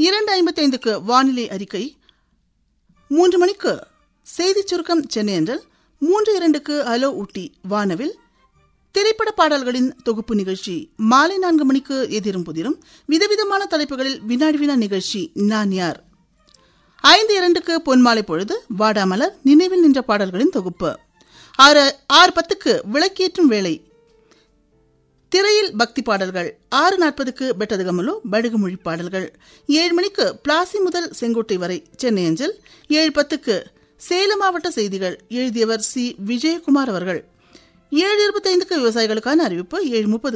இரண்டு ஐம்பத்தைந்துக்கு வானிலை அறிக்கை மூன்று மணிக்கு செய்திச் சுருக்கம் சென்னை என்றல் மூன்று இரண்டுக்கு அலோ ஊட்டி வானவில் திரைப்பட பாடல்களின் தொகுப்பு நிகழ்ச்சி மாலை நான்கு மணிக்கு எதிரும் புதிரும் விதவிதமான தலைப்புகளில் வினாடி வினா நிகழ்ச்சி நான் யார் ஐந்து இரண்டுக்கு பொன்மாலை பொழுது வாடாமலர் நினைவில் நின்ற பாடல்களின் தொகுப்பு ஆறு ஆறு பத்துக்கு விளக்கேற்றும் வேளை திரையில் பக்தி பாடல்கள் ஆறு நாற்பதுக்கு பெட்டதுகமலோ படுகு மொழி பாடல்கள் ஏழு மணிக்கு பிளாசி முதல் செங்கோட்டை வரை சென்னை அஞ்சல் ஏழு பத்துக்கு சேலம் மாவட்ட செய்திகள் எழுதியவர் சி விஜயகுமார் அவர்கள் ஏழு இருபத்தைந்துக்கு விவசாயிகளுக்கான அறிவிப்பு ஏழு முப்பது